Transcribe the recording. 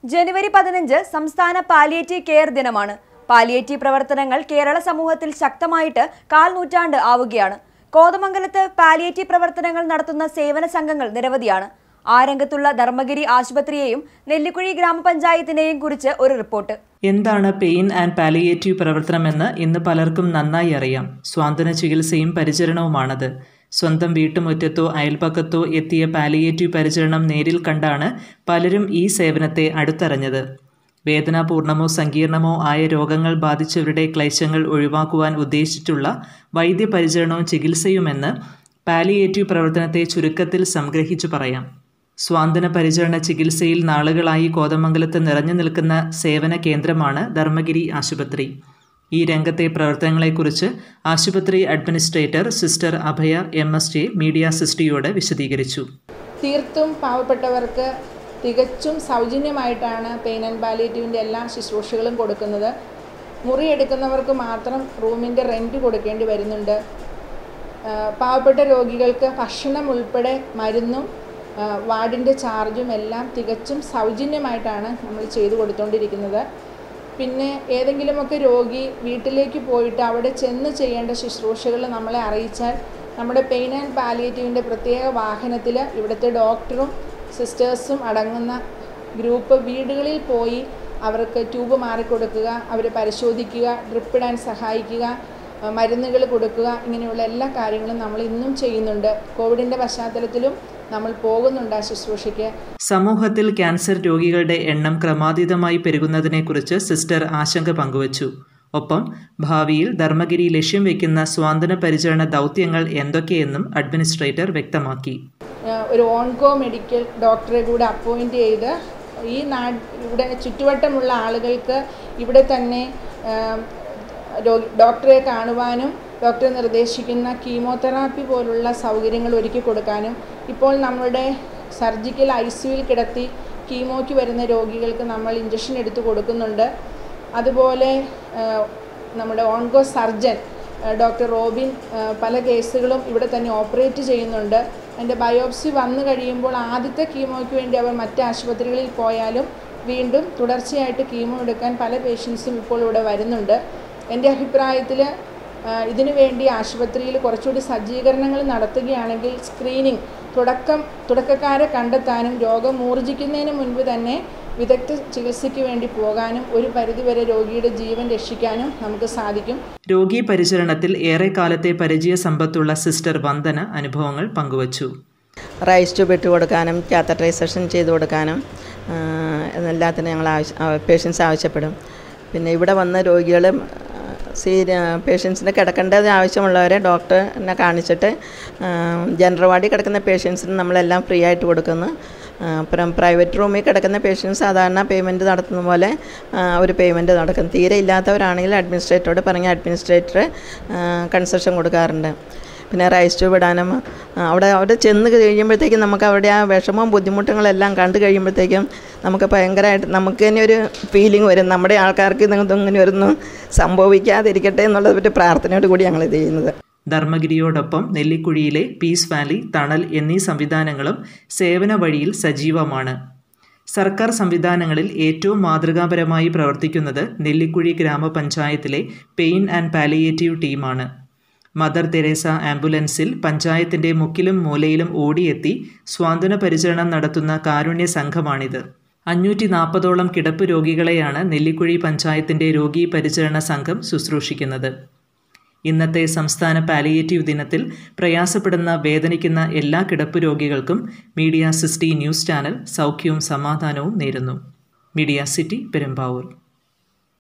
ജനുവരി പതിനഞ്ച് സംസ്ഥാന palliative care ദിനമാണ് പാലിയേറ്റീവ് പ്രവർത്തനങ്ങൾ കേരള സമൂഹത്തിൽ ശക്തമായിട്ട് കാൽ നൂറ്റാണ്ട് ആവുകയാണ് കോതമംഗലത്ത് പാലിയേറ്റീവ് പ്രവർത്തനങ്ങൾ നടത്തുന്ന സേവന സംഘങ്ങൾ നിരവധിയാണ് ആ രംഗത്തുള്ള ധർമ്മഗിരി ആശുപത്രിയെയും നെല്ലിക്കുഴി ഗ്രാമപഞ്ചായത്തിനെയും കുറിച്ച് ഒരു റിപ്പോർട്ട് എന്താണ് പെയിൻ ആൻഡ് പാലിയേറ്റീവ് പ്രവർത്തനമെന്ന് ഇന്ന് പലർക്കും നന്നായി അറിയാം സ്വാന്തന ചികിത്സയും പരിചരണവുമാണത് സ്വന്തം വീട്ടുമുറ്റത്തോ അയൽപക്കത്തോ എത്തിയ പാലിയേറ്റീവ് പരിചരണം നേരിൽ കണ്ടാണ് പലരും ഈ സേവനത്തെ അടുത്തറിഞ്ഞത് വേദനാപൂർണമോ സങ്കീർണമോ ആയ രോഗങ്ങൾ ബാധിച്ചവരുടെ ക്ലേശങ്ങൾ ഒഴിവാക്കുവാൻ ഉദ്ദേശിച്ചിട്ടുള്ള വൈദ്യപരിചരണവും ചികിത്സയുമെന്ന് പാലിയേറ്റീവ് പ്രവർത്തനത്തെ ചുരുക്കത്തിൽ സംഗ്രഹിച്ചു പറയാം സ്വാന്തന പരിചരണ ചികിത്സയിൽ നാളുകളായി കോതമംഗലത്ത് നിറഞ്ഞു നിൽക്കുന്ന സേവന കേന്ദ്രമാണ് ധർമ്മഗിരി ആശുപത്രി ഈ രംഗത്തെ പ്രവർത്തനങ്ങളെക്കുറിച്ച് ആശുപത്രി administrator sister Abhaya M S J media സിസ്റ്റിയോട് വിശദീകരിച്ചു തീർത്തും പാവപ്പെട്ടവർക്ക് തികച്ചും സൗജന്യമായിട്ടാണ് പെയിൻ ആൻഡ് പാലിയേറ്റീവിൻ്റെ എല്ലാ ശുശ്രൂഷകളും കൊടുക്കുന്നത് മുറിയെടുക്കുന്നവർക്ക് മാത്രം റൂമിൻ്റെ റെൻറ്റ് കൊടുക്കേണ്ടി വരുന്നുണ്ട് ആ, പാവപ്പെട്ട രോഗികൾക്ക് ഭക്ഷണം ഉൾപ്പെടെ മരുന്നും ആ, വാർഡിൻ്റെ ചാർജും എല്ലാം തികച്ചും സൗജന്യമായിട്ടാണ് നമ്മൾ ചെയ്തു കൊടുത്തുകൊണ്ടിരിക്കുന്നത് പിന്നെ ഏതെങ്കിലുമൊക്കെ രോഗി വീട്ടിലേക്ക് പോയിട്ട് അവിടെ ചെന്ന് ചെയ്യേണ്ട ശുശ്രൂഷകൾ നമ്മളെ അറിയിച്ചാൽ നമ്മുടെ പെയിൻ ആൻഡ് പാലിയേറ്റീവിൻ്റെ പ്രത്യേക വാഹനത്തിൽ ഇവിടുത്തെ ഡോക്ടറും സിസ്റ്റേഴ്സും അടങ്ങുന്ന ഗ്രൂപ്പ് വീടുകളിൽ പോയി അവർക്ക് ട്യൂബ് മാറിക്കൊടുക്കുക അവരെ പരിശോധിക്കുക ഡ്രിപ്പിടാൻ സഹായിക്കുക മരുന്നുകൾ കൊടുക്കുക ഇങ്ങനെയുള്ള എല്ലാ കാര്യങ്ങളും നമ്മൾ ഇന്നും ചെയ്യുന്നുണ്ട് കോവിഡിൻ്റെ പശ്ചാത്തലത്തിലും നമ്മൾ പോകുന്നുണ്ട് ആ ശുശ്രൂഷയ്ക്ക് സമൂഹത്തിൽ ക്യാൻസർ രോഗികളുടെ എണ്ണം ക്രമാതീതമായി പെരുകുന്നതിനെക്കുറിച്ച് സിസ്റ്റർ ആശങ്ക പങ്കുവച്ചു ഒപ്പം ഭാവിയിൽ ധർമ്മഗിരി ലക്ഷ്യം വയ്ക്കുന്ന സ്വാന്തന പരിചരണ ദൗത്യങ്ങൾ എന്തൊക്കെയെന്നും അഡ്മിനിസ്ട്രേറ്റർ വ്യക്തമാക്കി ഏഹ് ഒരു ഓൺകോ മെഡിക്കൽ ഡോക്ടറെ കൂടെ അപ്പോയിൻ്റ് ചെയ്ത് ഈ നാട് ഇവിടെ ചുറ്റുവട്ടമുള്ള ആളുകൾക്ക് ഇവിടെ തന്നെ ഏഹ്, രോഗി ഡോക്ടറെ കാണുവാനും ഡോക്ടർ നിർദ്ദേശിക്കുന്ന കീമോതെറാപ്പി പോലുള്ള സൗകര്യങ്ങൾ ഒരുക്കി കൊടുക്കാനും ഇപ്പോൾ നമ്മുടെ സർജിക്കൽ ഐ സിയുയിൽ കിടത്തി കീമോയ്ക്ക് വരുന്ന രോഗികൾക്ക് നമ്മൾ ഇഞ്ചക്ഷൻ എടുത്ത് കൊടുക്കുന്നുണ്ട് അതുപോലെ ഏഹ്, നമ്മുടെ ഓൺകോ സർജൻ ഏഹ്, ഡോക്ടർ റോബിൻ ഏഹ്, പല കേസുകളും ഇവിടെ തന്നെ ഓപ്പറേറ്റ് ചെയ്യുന്നുണ്ട് അതിൻ്റെ ബയോപ്സി വന്നു കഴിയുമ്പോൾ ആദ്യത്തെ കീമോയ്ക്ക് വേണ്ടി അവർ മറ്റ് ആശുപത്രികളിൽ പോയാലും വീണ്ടും തുടർച്ചയായിട്ട് കീമോ എടുക്കാൻ പല പേഷ്യൻസും ഇപ്പോൾ ഇവിടെ വരുന്നുണ്ട് എൻ്റെ അഭിപ്രായത്തിൽ ഇതിനു വേണ്ടി ആശുപത്രിയിൽ കുറച്ചുകൂടി സജ്ജീകരണങ്ങൾ നടത്തുകയാണെങ്കിൽ സ്ക്രീനിങ് തുടക്കം തുടക്കക്കാരെ കണ്ടെത്താനും രോഗം മൂർജിക്കുന്നതിന് മുൻപ് തന്നെ വിദഗ്ധ ചികിത്സയ്ക്ക് വേണ്ടി പോകാനും ഒരു പരിധിവരെ രോഗിയുടെ ജീവൻ രക്ഷിക്കാനും നമുക്ക് സാധിക്കും രോഗി പരിചരണത്തിൽ ഏറെക്കാലത്തെ പരിചയ സമ്പത്തുള്ള സിസ്റ്റർ വന്ദന അനുഭവങ്ങൾ പങ്കുവച്ചു റൈസ് ട്യൂബ് ഇട്ട് കൊടുക്കാനും കാത്തട്രൈസേഷൻ ചെയ്ത് കൊടുക്കാനും ആ, എല്ലാത്തിനും ഞങ്ങൾ ആവശ്യ പേഷ്യൻസ് ആവശ്യപ്പെടും പിന്നെ ഇവിടെ വന്ന രോഗികൾ സീരിയ പേഷ്യൻസിന് കിടക്കേണ്ടത് ആവശ്യമുള്ളവരെ ഡോക്ടറിനെ കാണിച്ചിട്ട് ജനറൽ വാർഡിൽ കിടക്കുന്ന പേഷ്യൻസിന് നമ്മളെല്ലാം ഫ്രീ ആയിട്ട് കൊടുക്കുന്നു ആ, അപ്പുറം പ്രൈവറ്റ് റൂമിൽ കിടക്കുന്ന പേഷ്യൻസ് സാധാരണ പേയ്മെൻറ്റ് നടത്തുന്ന പോലെ ഒരു പേയ്മെൻറ്റ് നടക്കും തീരെ ഇല്ലാത്തവരാണെങ്കിൽ അഡ്മിനിസ്ട്രേറ്ററോട് പറഞ്ഞ അഡ്മിനിസ്ട്രേറ്റർ കൺസെഷൻ കൊടുക്കാറുണ്ട് പിന്നെ റൈസ് ട്യൂബ് ഇടാനും ആ, അവിടെ അവിടെ ചെന്ന് കഴിയുമ്പോഴത്തേക്കും നമുക്ക് അവിടെ ആ വിഷമവും ബുദ്ധിമുട്ടുകളെല്ലാം കണ്ടു കഴിയുമ്പോഴത്തേക്കും നമുക്ക് ഭയങ്കരമായിട്ട് നമുക്ക് തന്നെ ഒരു ഫീലിംഗ് വരും നമ്മുടെ ആൾക്കാർക്ക് ഇതൊന്നും ഇങ്ങനെ ഒന്നും സംഭവിക്കാതിരിക്കട്ടെ എന്നുള്ളത് ഒരു പ്രാർത്ഥനയോട് കൂടി ഞങ്ങൾ ഇത് ചെയ്യുന്നത് ധർമ്മഗിരിയോടൊപ്പം നെല്ലിക്കുഴിയിലെ പീസ് വാലി തണൽ എന്നീ സംവിധാനങ്ങളും സേവന വഴിയിൽ സജീവമാണ് സർക്കാർ സംവിധാനങ്ങളിൽ ഏറ്റവും മാതൃകാപരമായി പ്രവർത്തിക്കുന്നത് നെല്ലിക്കുഴി ഗ്രാമപഞ്ചായത്തിലെ പെയിൻ ആൻഡ് പാലിയേറ്റീവ് ടീമാണ് മദർ തെരേസ ആംബുലൻസിൽ പഞ്ചായത്തിന്റെ മുക്കിലും മൂലയിലും ഓടിയെത്തി സ്വാന്തന പരിചരണം നടത്തുന്ന കാരുണ്യ സംഘമാണിത് അഞ്ഞൂറ്റി നാൽപ്പതോളം കിടപ്പ് രോഗികളെയാണ് നെല്ലിക്കുഴി പഞ്ചായത്തിന്റെ രോഗീ പരിചരണ സംഘം ശുശ്രൂഷിക്കുന്നത് ഇന്നത്തെ സംസ്ഥാന പാലിയേറ്റീവ് ദിനത്തിൽ പ്രയാസപ്പെടുന്ന വേദനിക്കുന്ന എല്ലാ കിടപ്പ് രോഗികൾക്കും മീഡിയ സിസ്റ്റി ന്യൂസ് ചാനൽ സൗഖ്യവും സമാധാനവും നേരുന്നു മീഡിയ സിറ്റി പെരുമ്പാവൂർ